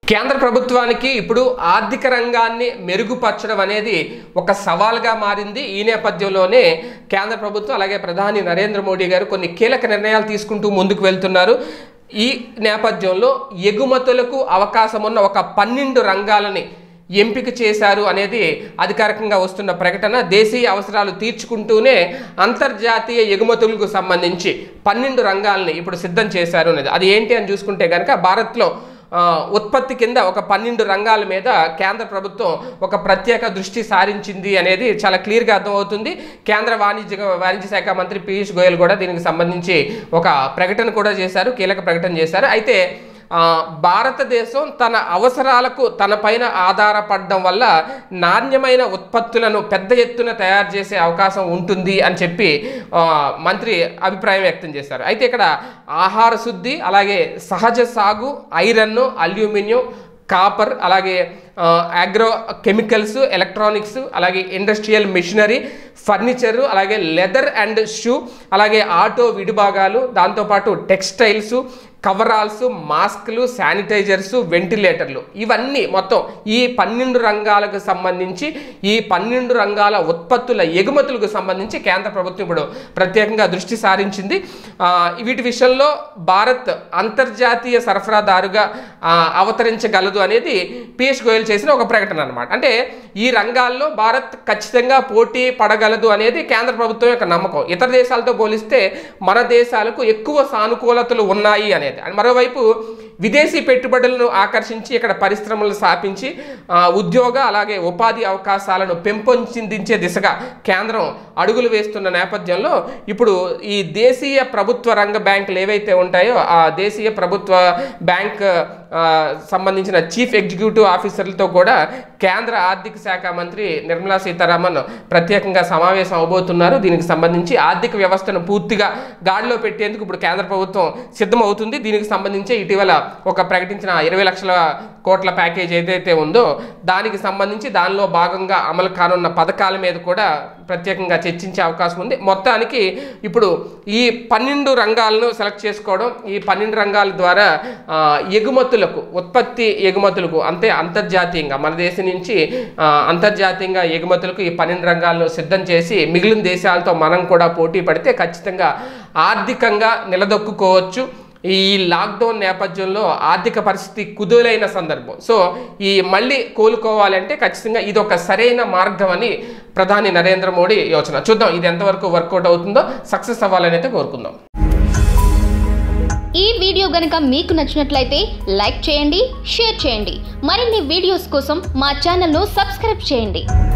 కేంద్ర ప్రభుత్వానికి ఇప్పుడు ఆర్థిక రంగాన్ని మెరుగుపరచడం అనేది ఒక సవాల్గా మారింది ఈ నేపథ్యంలోనే కేంద్ర ప్రభుత్వం అలాగే ప్రధాని నరేంద్ర మోడీ గారు కొన్ని కీలక నిర్ణయాలు తీసుకుంటూ ముందుకు వెళ్తున్నారు ఈ నేపథ్యంలో ఎగుమతులకు అవకాశం ఉన్న ఒక పన్నెండు రంగాలని ఎంపిక చేశారు అనేది అధికారికంగా వస్తున్న ప్రకటన దేశీయ అవసరాలు తీర్చుకుంటూనే అంతర్జాతీయ ఎగుమతులకు సంబంధించి పన్నెండు రంగాలని ఇప్పుడు సిద్ధం చేశారు అనేది అది ఏంటి అని చూసుకుంటే కనుక భారత్లో ఆ, ఉత్పత్తి కింద ఒక పన్నెండు రంగాల మీద కేంద్ర ప్రభుత్వం ఒక ప్రత్యేక దృష్టి సారించింది అనేది చాలా క్లియర్గా అర్థమవుతుంది కేంద్ర వాణిజ్య వాణిజ్య శాఖ మంత్రి పీయూష్ గోయల్ కూడా దీనికి సంబంధించి ఒక ప్రకటన కూడా చేశారు కీలక ప్రకటన చేశారు అయితే ఆ, భారతదేశం తన అవసరాలకు తన పైన ఆధారపడడం వల్ల నాణ్యమైన ఉత్పత్తులను పెద్ద ఎత్తున తయారు చేసే అవకాశం ఉంటుంది అని చెప్పి ఆ, మంత్రి అభిప్రాయం వ్యక్తం చేశారు అయితే ఇక్కడ ఆహార శుద్ధి అలాగే సహజ సాగు ఐరన్ అల్యూమినియం కాపర్ అలాగే అగ్రో కెమికల్స్ ఎలక్ట్రానిక్స్ అలాగే ఇండస్ట్రియల్ మిషనరీ ఫర్నిచర్ అలాగే లెదర్ అండ్ షూ అలాగే ఆటో విడిభాగాలు దాంతోపాటు టెక్స్టైల్స్ కవరాల్స్ మాస్క్లు శానిటైజర్స్ వెంటిలేటర్లు ఇవన్నీ మొత్తం ఈ పన్నెండు రంగాలకు సంబంధించి ఈ పన్నెండు రంగాల ఉత్పత్తుల ఎగుమతులకు సంబంధించి కేంద్ర ప్రభుత్వం ఇప్పుడు ప్రత్యేకంగా దృష్టి సారించింది ఆ, వీటి విషయంలో భారత్ అంతర్జాతీయ సరఫరాదారుగా ఆ, అవతరించగలదు అనేది పీయూష్ గోయల్ చేసిన ఒక ప్రకటన అనమాట అంటే ఈ రంగాల్లో భారత్ ఖచ్చితంగా పోటీ పడగలదు అనేది కేంద్ర ప్రభుత్వం యొక్క నమ్మకం ఇతర దేశాలతో పోలిస్తే మన దేశాలకు ఎక్కువ సానుకూలతలు ఉన్నాయి అనేది అండ్ మరోవైపు విదేశీ పెట్టుబడులను ఆకర్షించి ఇక్కడ పరిశ్రమలు స్థాపించి ఆ, ఉద్యోగ అలాగే ఉపాధి అవకాశాలను పెంపొందించే దిశగా కేంద్రం అడుగులు వేస్తున్న నేపథ్యంలో ఇప్పుడు ఈ దేశీయ ప్రభుత్వ రంగ బ్యాంకులు ఏవైతే ఉంటాయో ఆ దేశీయ ప్రభుత్వ బ్యాంక్ ఆ, సంబంధించిన చీఫ్ ఎగ్జిక్యూటివ్ ఆఫీసర్లతో కూడా కేంద్ర ఆర్థిక శాఖ మంత్రి నిర్మలా సీతారామన్ ప్రత్యేకంగా సమావేశం అవబోతున్నారు దీనికి సంబంధించి ఆర్థిక వ్యవస్థను పూర్తిగా గాడిలో పెట్టేందుకు ఇప్పుడు కేంద్ర ప్రభుత్వం సిద్ధమవుతుంది దీనికి సంబంధించి ఇటీవల ఒక ప్రకటించిన ఇరవై లక్షల కోట్ల ప్యాకేజ్ ఏదైతే ఉందో దానికి సంబంధించి దానిలో భాగంగా అమలు కానున్న పథకాల మీద కూడా ప్రత్యేకంగా చర్చించే అవకాశం ఉంది మొత్తానికి ఇప్పుడు ఈ పన్నెండు రంగాలను సెలెక్ట్ చేసుకోవడం ఈ పన్నెండు రంగాల ద్వారా ఆ, ఎగుమతులకు ఉత్పత్తి ఎగుమతులకు అంతే అంతర్జాతీయంగా మన దేశం నుంచి ఆ, అంతర్జాతీయంగా ఎగుమతులకు ఈ పన్నెండు రంగాలను సిద్ధం చేసి మిగిలిన దేశాలతో మనం కూడా పోటీ పడితే ఖచ్చితంగా ఆర్థికంగా నిలదొక్కుకోవచ్చు ఈ లాక్డౌన్ నేపథ్యంలో ఆర్థిక పరిస్థితి కుదులైన సందర్భం సో ఈ మళ్ళీ కోలుకోవాలంటే ఖచ్చితంగా ఇది ఒక సరైన మార్గం అని ప్రధాని నరేంద్ర మోడీ యోచన చూద్దాం ఇది ఎంతవరకు వర్కౌట్ అవుతుందో సక్సెస్ అవ్వాలని అయితే కోరుకుందాం ఈ వీడియో గనుక మీకు నచ్చినట్లయితే లైక్ చేయండి షేర్ చేయండి మరిన్ని వీడియోస్ కోసం మా ఛానల్ను సబ్స్క్రైబ్ చేయండి